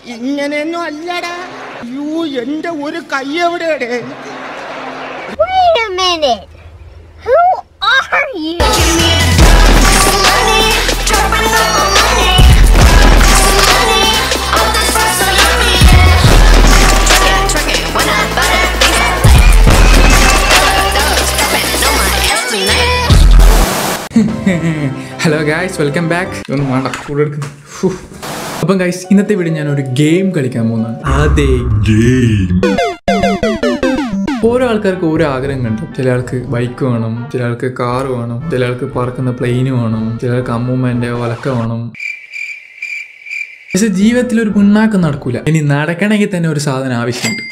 ഇങ്ങനെയൊന്നും അല്ലടാ യൂ എന്റെ ഒരു കൈ എവിടെയാടേ Wait a minute. Who are you? Hello guys welcome back ഒന്നും വേണ്ട കൂടെ എടുക്കുന്നു ഫു. അപ്പം ഗൈസ് ഇന്നത്തെ വീഡിയോ ഞാൻ ഒരു ഗെയിം കളിക്കാൻ പോകുന്നതാണ് അതെ ഓരോ ആൾക്കാർക്ക് ഓരോ ആഗ്രഹം കണ്ടു ചില ആൾക്ക് ബൈക്ക് വേണം ചില ആൾക്ക് കാർ വേണം ചില ആൾക്ക് പറക്കുന്ന പ്ലെയിന് വേണം ചില ആൾക്ക് അമ്മൂമ്മേന്റെ ഒലക്ക വേണം പക്ഷെ ജീവിതത്തിൽ ഒരു പിണ്ണാക്കം നടക്കൂല ഇനി നടക്കണമെങ്കിൽ തന്നെ ഒരു സാധനം ആവശ്യമുണ്ട്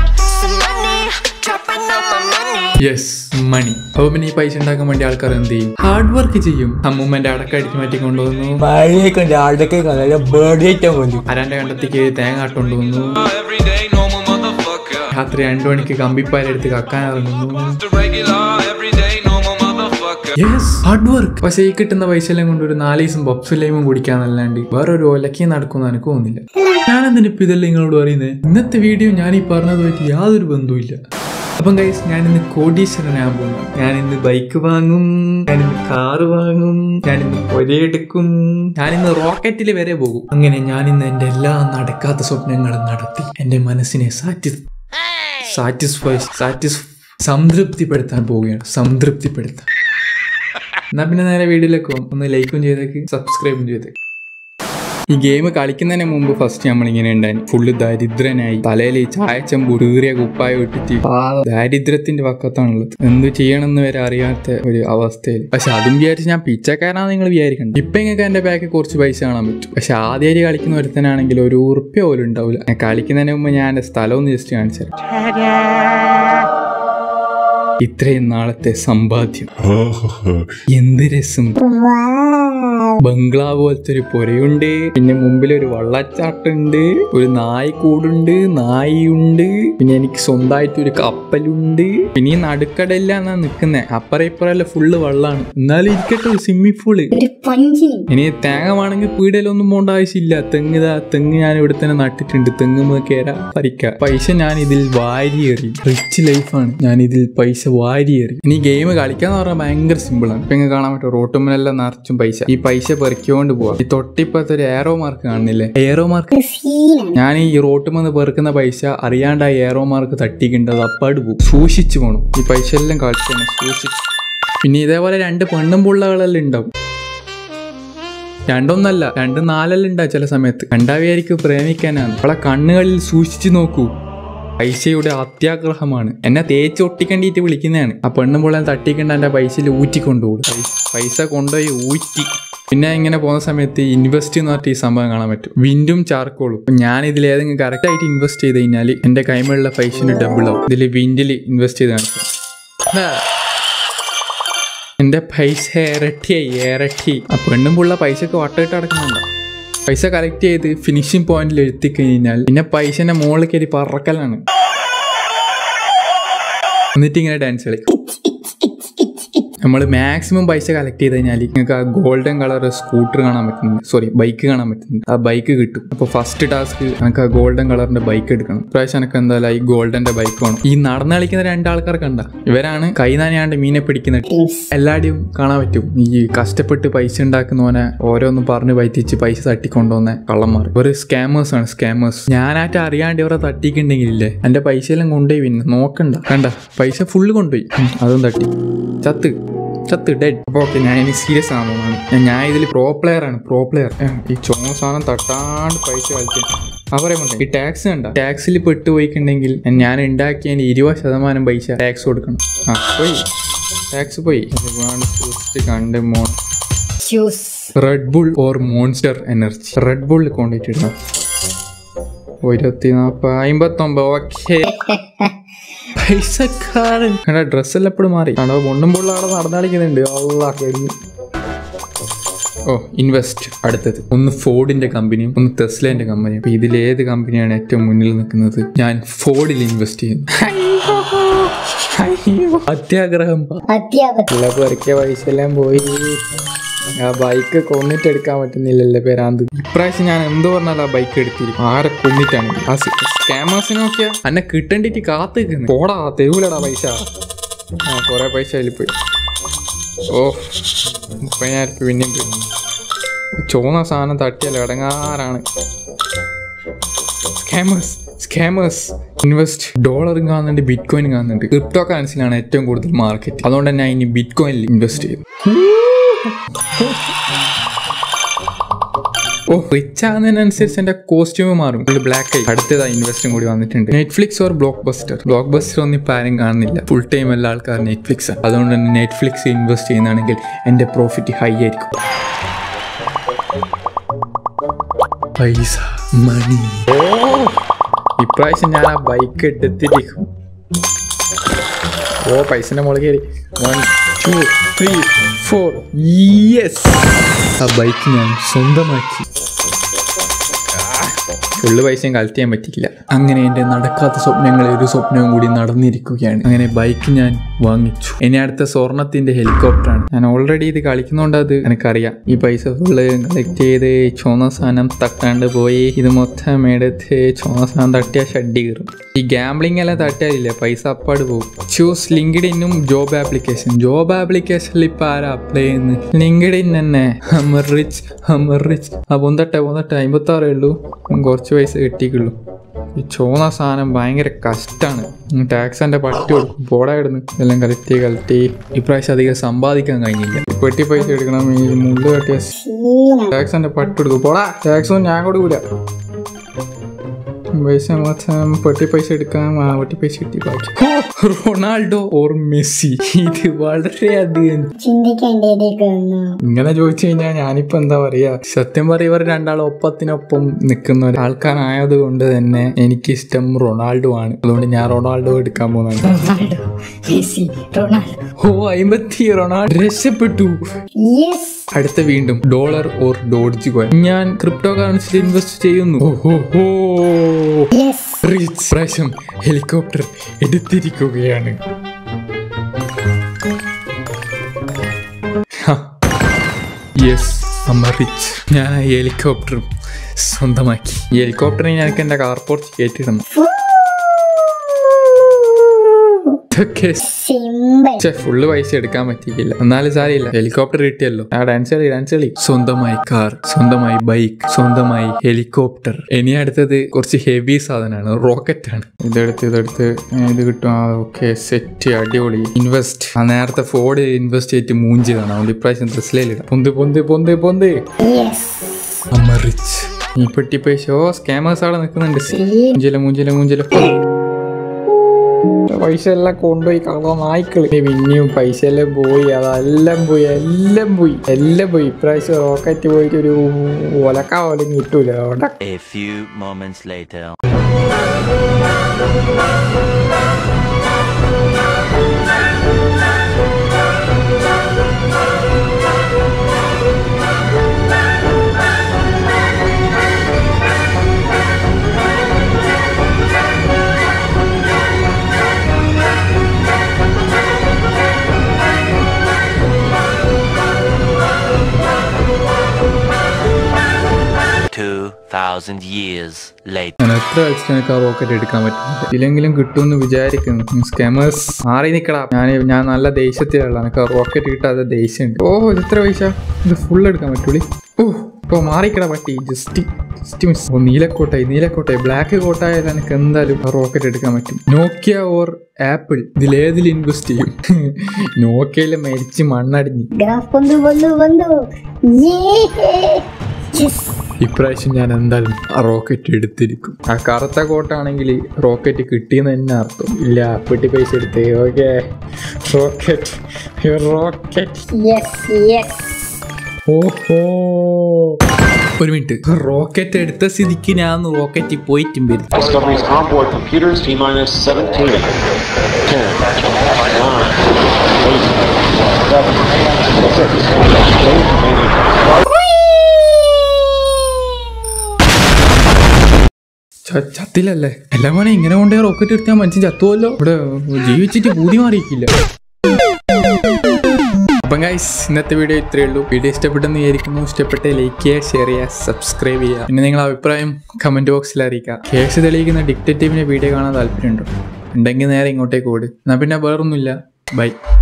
യെസ് മണി അപ്പൊ പിന്നെ ഈ പൈസ ഉണ്ടാക്കാൻ വേണ്ടി ആൾക്കാർ എന്ത് ചെയ്യും ഹാർഡ് വർക്ക് ചെയ്യും അമ്മൂമ്മന്റെ അടക്കടിച്ച് മാറ്റി കൊണ്ടുവന്നു മഴയൊക്കെ ഉണ്ട് ആളുടെ നല്ല ബേർഡ് ഐറ്റം മതി അരാന്റെ കണ്ടത്തേക്ക് തേങ്ങ കൊണ്ടുവന്നു Everyday normal motherfucker. രാത്രി രണ്ടു മണിക്ക് കമ്പിപ്പാലെടുത്ത് കക്കാൻ ഇറങ്ങുന്നു Just a regular, everyday normal motherfucker. Yes hard work പക്ഷേ ഈ കിട്ടുന്ന പൈസ എല്ലാം കൊണ്ട് ഒരു നാല് ദിവസം പപ്സ് ലൈമും കുടിക്കാന്നല്ലാണ്ട് വേറൊരു ഒലക്കി നടക്കുമെന്ന് എനിക്ക് തോന്നുന്നില്ല ഞാൻ എന്തിനാ ഇപ്പൊ ഇതെല്ലാം നിങ്ങളോട് പറയുന്നത് ഇന്നത്തെ വീഡിയോ ഞാൻ ഈ പറഞ്ഞതുമായിട്ട് യാതൊരു ബന്ധവുമില്ല അപ്പം ഗൈസ് ഞാൻ ഇന്ന് കോടീശ്വരനാകാൻ പോകുന്നു ഞാൻ ഇന്ന് ബൈക്ക് വാങ്ങും ഞാൻ ഇന്ന് കാറ് വാങ്ങും ഞാൻ ഇന്ന് പൊരയെടുക്കും ഞാൻ ഇന്ന് റോക്കറ്റിൽ വരെ പോകും അങ്ങനെ ഞാൻ ഇന്ന് എന്റെ എല്ലാ നടക്കാത്ത സ്വപ്നങ്ങളും നടത്തി എന്റെ മനസ്സിനെ സാറ്റി സാറ്റിസ്ഫൈ സാറ്റിസ് സംതൃപ്തിപ്പെടുത്താൻ പോവുകയാണ് സംതൃപ്തിപ്പെടുത്താൻ എന്നാ പിന്നെ നേരെ വീഡിയോയിലേക്ക് പോകും ഒന്ന് ലൈക്കും ചെയ്തേക്ക് സബ്സ്ക്രൈബും ചെയ്തേക്ക് ഈ ഗെയിം കളിക്കുന്നതിന് മുമ്പ് ഫസ്റ്റ് നമ്മളിങ്ങനെ ഉണ്ടായി ഫുള്ള് ദരിദ്രനായി തലയിൽ ഈ ചായച്ചമ്പ് കീറിയ കുപ്പായ ഇട്ടിട്ട് പാവം ദാരിദ്ര്യത്തിന്റെ പക്കത്താണുള്ളത് എന്ത് ചെയ്യണമെന്ന് വരെ അറിയാത്ത ഒരു അവസ്ഥയിൽ പക്ഷെ അതും വിചാരിച്ച് ഞാൻ പിച്ചക്കാരാന്ന് നിങ്ങൾ വിചാരിക്കണ്ട ഇപ്പൊ നിങ്ങൾക്ക് എന്റെ ബാക്കിൽ കുറച്ച് പൈസ കാണാൻ പറ്റും പക്ഷെ ആദ്യമായിട്ട് കളിക്കുന്ന ഒരുത്തനാണെങ്കിൽ ഒരു ഉറുപ്പ്യ പോലും ഉണ്ടാവില്ല ഞാൻ കളിക്കുന്നതിന് മുമ്പ് ഞാൻ എന്റെ സ്ഥലം ഒന്ന് ജസ്റ്റ് കാണിച്ചു തരാം ഇത്രയും നാളത്തെ സമ്പാദ്യം എന്ത് രസം ബംഗ്ലാവ് പോലത്തെ ഒരു പുരയുണ്ട് പിന്നെ മുമ്പിൽ ഒരു വള്ളച്ചാട്ടുണ്ട് ഒരു നായ്ക്കൂടുണ്ട് നായിയുണ്ട് പിന്നെ എനിക്ക് സ്വന്തമായിട്ട് ഒരു കപ്പലുണ്ട് പിന്നെ ഈ നടുക്കടലിലാണ് നിൽക്കുന്നത് അപ്പറ ഇപ്പറല്ല ഫുള്ള് വെള്ളമാണ് എന്നാലും ഇരിക്കട്ടെ സ്വിമ്മിംഗ് പൂള് ഇനി തേങ്ങ വേണമെങ്കിൽ പീടികയിലൊന്നും പോകേണ്ട ആവശ്യമില്ല തെങ്ങ് ഇതാ തെങ്ങ് ഞാൻ ഇവിടെ തന്നെ നട്ടിട്ടുണ്ട് തെങ്ങ് കയറാ പറിക്ക പൈസ ഞാൻ ഇതിൽ വാരിയേറി റിച്ച് ലൈഫാണ് ഞാൻ ഇതിൽ പൈസ വാരിയേറി ഇനി ഗെയിം കളിക്കാന്ന് പറഞ്ഞാൽ ഭയങ്കര സിമ്പിൾ ആണ് ഇപ്പൊ ഇങ്ങനെ കാണാൻ പറ്റും റോട്ടുമ്പിലെല്ലാം നിറച്ചും പൈസ ഈ പൈസ പെറുക്കിക്കൊണ്ട് പോവാ ഈ തൊട്ടിപ്പത്തെ ഒരു ഏറോ മാർക്ക് കാണുന്നില്ലേ ഏറോ മാർക്ക് ഞാൻ ഈ റോട്ടുമെന്ന് പെറുക്കുന്ന പൈസ അറിയാണ്ട് ആ ഏറോ മാർക്ക് തട്ടിക്കേണ്ടത് അപ്പാട് പോകും സൂക്ഷിച്ചു പോകണം ഈ പൈസ എല്ലാം കളിച്ചാണ് സൂക്ഷിച്ചു പിന്നെ ഇതേപോലെ രണ്ട് പെണ്ണും പുള്ളകളെല്ലാം ഉണ്ടാവും രണ്ടൊന്നല്ല രണ്ട് നാലെല്ലാം ഉണ്ടാവും ചില സമയത്ത് കണ്ടാവിയായിരിക്കും പ്രേമിക്കാനാണ് അവളെ കണ്ണുകളിൽ സൂക്ഷിച്ചു നോക്കൂ പൈസയുടെ അത്യാഗ്രഹമാണ് എന്നെ തേച്ച് ഒട്ടിക്കണ്ടിട്ട് വിളിക്കുന്നതാണ് ആ പെണ്ണും പുള്ളൻ തട്ടിക്കണ്ട എൻ്റെ പൈസയിൽ ഊറ്റിക്കൊണ്ടുപോകും പൈസ- പൈസ കൊണ്ടുപോയി ഊറ്റി പിന്നെ ഇങ്ങനെ പോകുന്ന സമയത്ത് ഇൻവെസ്റ്റ് എന്ന് പറഞ്ഞിട്ട് ഈ സംഭവം കാണാൻ പറ്റും വിൻഡും ചാർക്കോളും ഇപ്പം ഞാൻ ഇതിൽ ഏതെങ്കിലും കറക്റ്റ് ആയിട്ട് ഇൻവെസ്റ്റ് ചെയ്ത് കഴിഞ്ഞാൽ എൻ്റെ കൈമുള്ള പൈസയുടെ ഡബിൾ ആവും ഇതിൽ വിൻഡിൽ ഇൻവെസ്റ്റ് ചെയ്ത് കാണിക്കും ദാ. എന്റെ പൈസ ഇരട്ടിയായി ഇരട്ടി ആ പെണ്ണും പുള്ള പൈസക്ക് വട്ടമിട്ട് അടക്കുന്നുണ്ടോ പൈസ കളക്ട് ചെയ്ത് ഫിനിഷിംഗ് പോയിന്റിൽ എത്തിക്കഴിഞ്ഞാൽ പിന്നെ പൈസന്റെ മുകളിൽ കയറി പറക്കലാണ് എന്നിട്ട് ഇങ്ങനെ ഡാൻസ് കളിക്കും നമ്മൾ മാക്സിമം പൈസ കളക്ട് ചെയ്ത് കഴിഞ്ഞാൽ നിങ്ങൾക്ക് ആ ഗോൾഡൻ കളർ സ്കൂട്ടർ കാണാൻ പറ്റുന്നുണ്ട് സോറി ബൈക്ക് കാണാൻ പറ്റുന്നുണ്ട് ആ ബൈക്ക് കിട്ടും അപ്പോൾ ഫസ്റ്റ് ടാസ്ക് എനിക്ക് ആ ഗോൾഡൻ കളറിന്റെ ബൈക്ക് എടുക്കണം ഇപ്രാവശ്യം എനിക്ക് എന്തായാലും ഈ ഗോൾഡന്റെ ബൈക്ക് വേണം ഈ നടന്ന് കളിക്കുന്ന രണ്ടാൾക്കാർ കണ്ട ഇവരാണ് കൈ നനയാണ്ട് മീനെ പിടിക്കുന്ന എല്ലാവരുടെയും കാണാൻ പറ്റും ഈ കഷ്ടപ്പെട്ട് പൈസ ഉണ്ടാക്കുന്നവനെ ഓരോന്നും പറഞ്ഞ് പറ്റിച്ച് പൈസ തട്ടിക്കൊണ്ടുവന്ന കള്ളന്മാർ ഇവർ സ്കാമേഴ്സ് ആണ് സ്കാമേഴ്സ് ഞാനായിട്ട് അറിയാണ്ട് ഇവരെ തട്ടിക്കുണ്ടെങ്കിലില്ലേ എന്റെ പൈസ എല്ലാം കൊണ്ടുപോയി പിന്നെ നോക്കണ്ട കണ്ട പൈസ ഫുള്ള് കൊണ്ടുപോയി ഉം, അതും തട്ടി ചത്ത് ചത്ത് ഡെഡ് അപ്പോൾ ഓക്കെ ഞാൻ ഇനി സീരിയസ് ആണെന്നാണ് ഞാൻ ഇതിൽ പ്രോ പ്ലെയർ ആണ് പ്രോ പ്ലെയർ ഈ ചുമ സാധനം തട്ടാണ്ട് പൈസ കളിക്കാൻ അവരെയുണ്ട് ഈ ടാക്സ് കണ്ട ടാക്സിൽ പെട്ടുപോയിക്കുണ്ടെങ്കിൽ ഞാൻ ഉണ്ടാക്കിയതിന് ഇരുപത് ശതമാനം പൈസ ടാക്സ് കൊടുക്കണം ആ പോയി ടാക്സ് പോയി ഒരുപാട് സൂക്ഷിച്ച് കണ്ട് mon Red Bull or Monster Energy Red Bull കൊണ്ടിട്ടിടണം ഇരുപത്തി നാപ്പത് അമ്പത്തൊമ്പത് ഓക്കെ പൈസക്കാരൻ എടാ ഡ്രസ്സെല്ലാം എപ്പോഴും മാറി ആണോ പൊണ്ണും പുള്ള അവിടെ നടന്നടിക്കുന്നുണ്ട് അള്ളാ കഴിഞ്ഞു ഓ ഇൻവെസ്റ്റ് അടുത്തത് ഒന്ന് ഫോർഡിന്റെ കമ്പനിയും ഒന്ന് ടെസ്ലേന്റെ കമ്പനിയും അപ്പൊ ഇതിൽ ഏത് കമ്പനിയാണ് ഏറ്റവും മുന്നിൽ നിൽക്കുന്നത് ഞാൻ ഫോർഡിൽ ഇൻവെസ്റ്റ് ചെയ്യുന്നു അയ്യോ അത്യാഗ്രഹം അധ്യാപകൻ പിള്ളേർക്ക് വരയ്ക്കിയ പൈസ എല്ലാം പോയി ആ ബൈക്ക് കൊന്നിട്ട് എടുക്കാൻ പറ്റുന്നില്ലല്ലേ പേരാന്ത് ഇപ്രാവശ്യം ഞാൻ എന്ത് പറഞ്ഞാലും ആ ബൈക്ക് എടുത്തിരിക്കും ആരെ കൊന്നിട്ടാണ് ആ സ്കാമേഴ്സിനെ നോക്കിയാ എന്നെ കിട്ടണ്ടിട്ട് കാത്ത് നിൽക്കുന്നു പോടാ തെരുവിലടാ പൈസ ആ കുറെ പൈസ അതിൽ പോയി ഓ മുപ്പതിനായിരം രൂപ പിന്നെയും പോയി ചുവന്ന സാധനം തട്ടിയല്ലോ ഇടങ്ങാറാണ് സ്കാമേഴ്സ് സ്കാമേഴ്സ് ഇൻവെസ്റ്റ് ഡോളറും കാണുന്നുണ്ട് ബിറ്റ് കോയിനും കാണുന്നുണ്ട് ക്രിപ്റ്റോ കറൻസിലാണ് ഏറ്റവും കൂടുതൽ മാർക്കറ്റ് അതുകൊണ്ട് തന്നെ ഞാൻ ഇനി ബിറ്റ് കോയിനിൽ ഇൻവെസ്റ്റ് ചെയ്തു ഓ റിച്ച് ആകുന്നതിനനുസരിച്ച് എന്റെ കോസ്റ്റ്യൂം മാറും ഫുൾ ബ്ലാക്ക് ആയി അടുത്തതാ ഇൻവെസ്റ്റും കൂടി വന്നിട്ടുണ്ട് Netflix or Blockbuster Blockbuster ഒന്നും ഇപ്പം ആരും കാണുന്നില്ല ഫുൾ ടൈം എല്ലാ ആൾക്കാർ നെറ്റ്ഫ്ലിക്സ് അതുകൊണ്ട് തന്നെ നെറ്റ്ഫ്ലിക്സ് ഇൻവെസ്റ്റ് ചെയ്യുന്നതാണെങ്കിൽ എന്റെ പ്രോഫിറ്റ് ഹൈ ആയിരിക്കും പൈസ മണി ഓ ഇപ്രാവശ്യം ഞാൻ ആ ബൈക്ക് എടുത്തിരിക്കും ഓ പൈസന്റെ മുകളിൽ കയറി one two three four yes ആ ബൈക്ക് ഞാൻ സ്വന്തമാക്കി ഫുള്ള് പൈസയും കളക്ട് ചെയ്യാൻ പറ്റിയില്ല അങ്ങനെ എൻ്റെ നടക്കാത്ത സ്വപ്നങ്ങളെ ഒരു സ്വപ്നവും കൂടി നടന്നിരിക്കുകയാണ് അങ്ങനെ ബൈക്ക് ഞാൻ വാങ്ങിച്ചു ഇനി അടുത്ത സ്വർണത്തിന്റെ ഹെലികോപ്റ്ററാണ് ഞാൻ ഓൾറെഡി ഇത് കളിക്കുന്നതുകൊണ്ട് അത് എനിക്കറിയാം ഈ പൈസ ഫുള്ള് കളക്ട് ചെയ്ത് ചുവന്ന സാധനം തട്ടാണ്ട് പോയി ഇത് മൊത്തം എടുത്ത് ചുവന്ന സാധനം തട്ടിയാ ഷഡ്ഡി കയറും ഈ ഗാംബ്ലിംഗ് എല്ലാം തട്ടിയാലില്ലേ പൈസ അപ്പാട് പോകും ചൂസ് ലിങ്ക്ഡ് ഇന്നും ജോബ് ആപ്ലിക്കേഷൻ ജോബ് ആപ്ലിക്കേഷനിൽ ഇപ്പൊ ആരാ അപ്ലൈ ചെയ്യുന്നത് ലിങ്ക്ഡ് ഇൻ തന്നെ ഹമർ റിച്ച് ഹമർ റിച്ച് ആ പൊന്തട്ടെ പൊന്തട്ടെ അമ്പത്തി ആറേ ഉള്ളൂ കുറച്ച് പൈസ കിട്ടിക്കുള്ളൂ ഈ ചോന്ന സാധനം ഭയങ്കര കഷ്ടാണ് ടാക്സ് എൻ്റെ പട്ടി കൊടുക്കും പോടാ ഇടുന്നു ഇതെല്ലാം കലറ്റി കലറ്റി ഇപ്രാവശ്യം അധികം സമ്പാദിക്കാൻ കഴിഞ്ഞില്ല ഈ പെട്ടി പൈസ എടുക്കണം ഈ മുള്ളു കെട്ടിയ ടാക്സ് എൻ്റെ പട്ടി കൊടുക്കും പോടാ ടാക്സ് ഒന്നും ഞാൻ കൊടുക്കൂല പൈസ മൊത്തം പെട്ടി പൈസ എടുക്കാം ആ പെട്ടി പൈസ കിട്ടി ബാക്കി ഹോ, റൊണാൾഡോ ഓർ മെസ്സി ഇത് വളരെയധികം ചിന്തിക്കേണ്ടിയിരിക്കുന്നു ഇങ്ങനെ ചോദിച്ചു കഴിഞ്ഞാൽ ഞാനിപ്പോ എന്താ പറയാ സത്യം പറയുക ഇവർ രണ്ടാളും ഒപ്പത്തിനൊപ്പം നിൽക്കുന്ന ഒരാൾക്കാരായത് കൊണ്ട് തന്നെ എനിക്കിഷ്ടം റൊണാൾഡോ ആണ് അതുകൊണ്ട് ഞാൻ റൊണാൾഡോ എടുക്കാൻ പോകുന്നുണ്ട് റൊണാൾഡോ മെസ്സി റൊണാൾഡോ ഓ അമ്പത്തി റൊണാൾഡോ രക്ഷപ്പെട്ടു യെസ് അടുത്ത വീണ്ടും ഡോളർ ഓർ ഡോഡ്ജ് കോയിൻ ഞാൻ ക്രിപ്റ്റോ കറൻസിയിൽ ഇൻവെസ്റ്റ് ചെയ്യുന്നു ഓ ഹോ യെസ് റിച്ച് പ്രാവശ്യം ഹെലികോപ്റ്റർ എടുത്തിരിക്കുകയാണ് യെസ് അമ്മ റിച്ച് ഞാൻ ആ ഹെലികോപ്റ്ററും സ്വന്തമാക്കി ഈ ഹെലികോപ്റ്ററിന് എനിക്ക് എൻ്റെ കാർപോർട്ട് കയറ്റിയിടണം ഇതൊക്കെ സിമ്പിൾ ഫുള്ള് പൈസ എടുക്കാൻ പറ്റിയില്ല എന്നാലും സാരിയില്ല ഹെലികോപ്റ്റർ കിട്ടിയല്ലോ ആ ഡാൻസ് കളി ഡാൻസ് കളി സ്വന്തമായി കാർ സ്വന്തമായി ബൈക്ക് സ്വന്തമായി ഹെലികോപ്റ്റർ ഇനി അടുത്തത് കുറച്ച് ഹെവി സാധനമാണ് റോക്കറ്റ് ആണ് ഇതെടുത്ത് ഇതെടുത്ത് ഏ, ഇത് കിട്ടും ആ ഓക്കെ സെറ്റ് അടിപൊളി ഇൻവെസ്റ്റ് ആ നേരത്തെ ഫോർഡ് ഇൻവെസ്റ്റ് ചെയ്തിട്ട് മൂഞ്ചി കാണാം അതുകൊണ്ട് ഇപ്രാവശ്യം ഡ്രസ്സിലിടാം പൊന്ത് പൊന്ത് പൊന്ത് പൊന്ത് യെസ് അമ്മ റിച്ച് ഈ പെട്ടി പൈസ ഓ സ്കാമേഴ്സ് അവിടെ നിൽക്കുന്നുണ്ട് മൂഞ്ചില മൂഞ്ചില മൂഞ്ചില പൈസ എല്ലാം കൊണ്ടുപോയി കളോ നായ്ക്കള് പിന്നെയും പൈസ എല്ലാം പോയി അതെല്ലാം പോയി എല്ലാം പോയി എല്ലാം പോയി ഇപ്രാവശ്യം റോക്കറ്റ് പോയിട്ട് ഒരു ഒലക്ക പോലും കിട്ടൂല അവിടെ A few moments later. Two thousand years later. ഞാൻ എത്ര കളിച്ചിട്ട് എനിക്ക് ആ റോക്കറ്റ് എടുക്കാൻ പറ്റുന്നില്ല ഇല്ലെങ്കിലും കിട്ടുമെന്ന് വിചാരിക്കുന്നു സ്കാമേഴ്സ് മാറി നിൽക്കടാ ഞാൻ ഞാൻ നല്ല ദേഷ്യത്തിലുള്ള എനിക്ക് ആ റോക്കറ്റ് കിട്ടാതെ ദേഷ്യമുണ്ട് ഓ ഇത് എത്ര പൈസ ഇത് ഫുൾ എടുക്കാൻ പറ്റൂലി ഓ ഇപ്പോൾ മാറിക്കടാ പറ്റി ജസ്റ്റ് ജസ്റ്റ് മിസ് ഓ നീലക്കോട്ടായി നീലക്കോട്ടായി ബ്ലാക്ക് കോട്ടായാൽ എനിക്ക് എന്തായാലും ആ റോക്കറ്റ് എടുക്കാൻ പറ്റും നോക്കിയ ഓർ ആപ്പിൾ ഇതിലേതിൽ ഇൻവെസ്റ്റ് ചെയ്യും നോക്കിയയിൽ മരിച്ച് മണ്ണടിഞ്ഞ് ഗ്രാഫ് ബന്ധു ബന്ധു ബന്ധു യെസ് ഇപ്രാവശ്യം ഞാൻ എന്തായാലും ആ റോക്കറ്റ് എടുത്തിരിക്കും ആ കറുത്ത കോട്ടാണെങ്കിൽ റോക്കറ്റ് കിട്ടിയെന്ന് തന്നെ അർത്ഥം ഇല്ല പെട്ടി പൈസ എടുത്ത് okay rocket rocket yes yes ഓഹോ ഒരു മിനിറ്റ് റോക്കറ്റ് എടുത്ത സ്ഥിതിക്ക് ഞാൻ റോക്കറ്റ് പോയിട്ടും വരും Discovery's onboard computers T minus 17. 10, 9, 8, 7, 6, ച- ചത്തില്ലല്ലേ എല്ലാം മോനെ ഇങ്ങനെ കൊണ്ടേ റോക്കറ്റ് എടുത്താൽ മനുഷ്യൻ ചത്തുവല്ലോ ഇവിടെ ജീവിച്ചിട്ട് പൂതി മാറിയിട്ടില്ല അപ്പം ഗൈസ് ഇന്നത്തെ വീഡിയോ ഇത്രയേ ഉള്ളൂ വീഡിയോ ഇഷ്ടപ്പെട്ടെന്ന് വിചാരിക്കുന്നു ഇഷ്ടപ്പെട്ടെ ലൈക്ക് ചെയ്യുക ഷെയർ ചെയ്യുക സബ്സ്ക്രൈബ് ചെയ്യുക പിന്നെ നിങ്ങളുടെ അഭിപ്രായം കമൻറ്റ് ബോക്സിൽ അറിയിക്കുക കേസ് തെളിയിക്കുന്ന ഡിക്റ്റേറ്റീവിൻ്റെ വീഡിയോ കാണാൻ താല്പര്യമുണ്ടോ ഉണ്ടെങ്കിൽ നേരെ ഇങ്ങോട്ടേക്ക് ഓട് എന്നാൽ പിന്നെ വേറൊന്നുമില്ല ബൈ